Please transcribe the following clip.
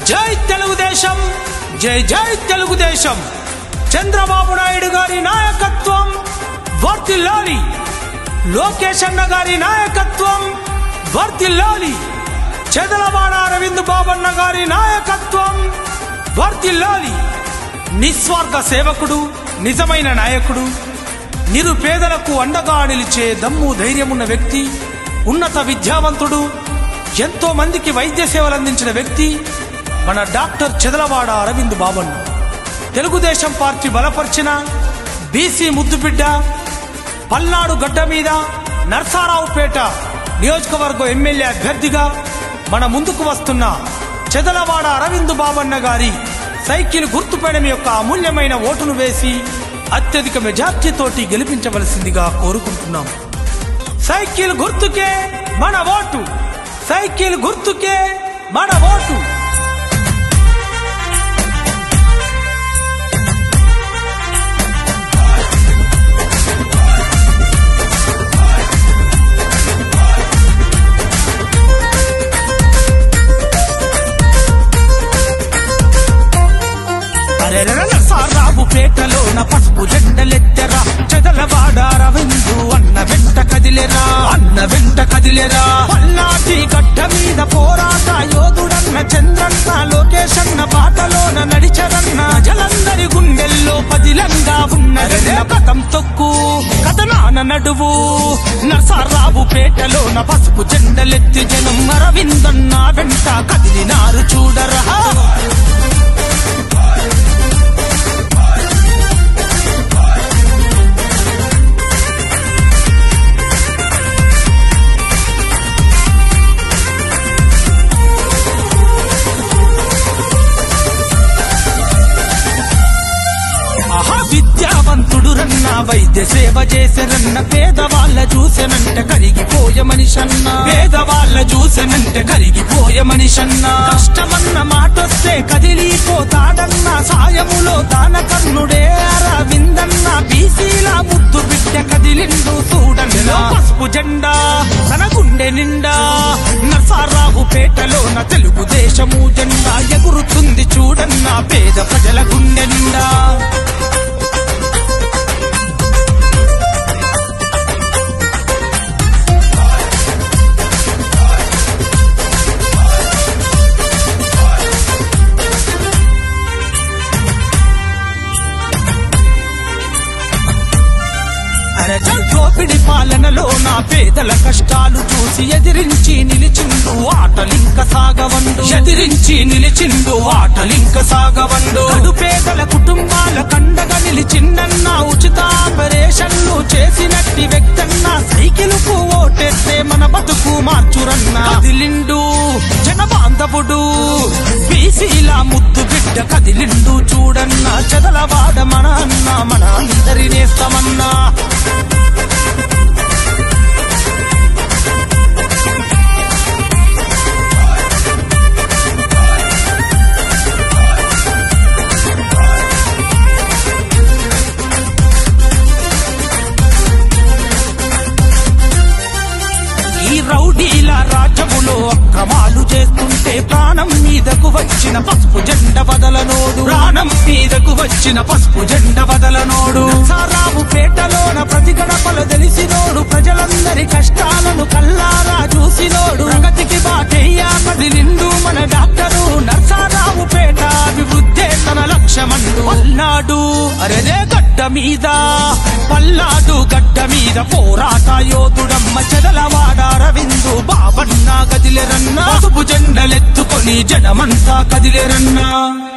జై తెలుగుదేశం జై జై తెలుగుదేశం చంద్రబాబు నాయుడు గారి నాయకత్వం వర్తిల్లాలి లోకేష్ అన్న గారి నాయకత్వం వర్తిల్లాలి చెదలవాడ అరవింద్ బాబన్న గారి నాయకత్వం వర్తిల్లాలి నిస్వార్థ సేవకుడు నిజమైన నాయకుడు నిరుపేదలకు అండగా నిలిచే దమ్ము ధైర్యమున్న వ్యక్తి ఉన్నత విద్యావంతుడు ఎంతో మందికి వైద్య సేవలు అందించిన వ్యక్తి మన డాక్టర్ చెదలవాడ అరవింద్ బాబన్న తెలుగుదేశం పార్టీ బలపరిచిన బీసీ ముద్దుబిడ్డ పల్నాడు గడ్డ మీద నర్సారావుపేట నియోజకవర్గం ఎమ్మెల్యే అభ్యర్థిగా మన ముందుకు వస్తున్న చెదలవాడ అరవింద్ బాబన్న గారి సైకిల్ గుర్తుపైన యొక్క అమూల్యమైన ఓటును వేసి అత్యధిక మెజార్టీతోటి గెలిపించవలసిందిగా కోరుకుంటున్నాం సైకిల్ గుర్తుకే మన ఓటు సైకిల్ గుర్తుకే మన ఓటు సారాబు పేటలోన పసుపు జెండలెత్తెరా చెదలవాడ రవిందు అన్న వెంట కదిలెరా అన్న వెంట కదిలెరా పల్నాటి గడ్డ మీద పోరాట యోధుడన్న చంద్రన్న లోకేషన్న బాటలోన నడిచరన్న జలందరి గుండెల్లో పదిలంగా ఉన్నదన్న కథం తొక్కు కథనాన నడువు నరసారావు పేటలోన పసుపు జెండలెత్తి జనం అరవిందన్న వెంట కదిలినారు చూడరా ఆహా విద్యావంతుడు రన్న వైద్య సేవ చేసెరన్న పేదవాళ్ళ చూసెనంట కరిగిపోయే మనిషన్న పేదవాళ్ళ చూసెనంటే కరిగిపోయే మనిషన్న కష్టమన్న మాటొస్తే కదిలిపోతాడన్న సాయములో దాన కర్ణుడే అరవిందన్న బీసీల ముద్దు బిడ్డ కదిలిండు చూడన్న పసుపు జెండా తన గుండె నిండా నర్సారావు పేటలోన తెలుగుదేశము జెండా ఎగురుతుంది చూడన్న పేద ప్రజల గుండె నిండా దోపిడి పాలనలో నా పేదల కష్టాలు చూసి ఎదిరించి నిలిచిండు ఆటలింక సాగవండు ఎదిరించి నిలిచిండు ఆటలింక సాగవండు కడు పేదల కుటుంబాల కండగా నిలిచిండన్న ఉచిత ఆపరేషన్లు చేసినట్టి వ్యక్తన్న సైకిల్కు ఓటేస్తే మన బతుకు మార్చురన్న కదిలిండు జన బాంధవుడు బీసీల ముద్దు బిడ్డ కదిలిండు చూడన్న చదలవాడ మన అన్న మన అందరి నేస్తమన్నా ఈ రౌడీల రాజ్యములో అక్రమాలు చేస్తుంటే ప్రాణం మీదకు వచ్చిన పసుపు జెండ వదలనోడు ప్రాణం మీదకు వచ్చిన పసుపు జెండ వదలనోడు సారావు పేటలోన ప్రతి గడపలు తెలిసినోడు ప్రజలందరి కష్టాలను కల్లారా చూసినోడు ప్రగతికి బాటయ్యా కదిలిండు మన డాక్టరు నర్సారావు పేట అభివృద్ధే తన లక్ష్యమండు పల్నాడు అరెదే గడ్డ మీద పల్నాడు గడ్డ మీద పోరాట యోధుడమ్మ చెదలవాడ రవిందు బాబన్న కదిలెరన్నా పసుపు జెండలెత్తుకొని జనమంతా కదిలెరన్నా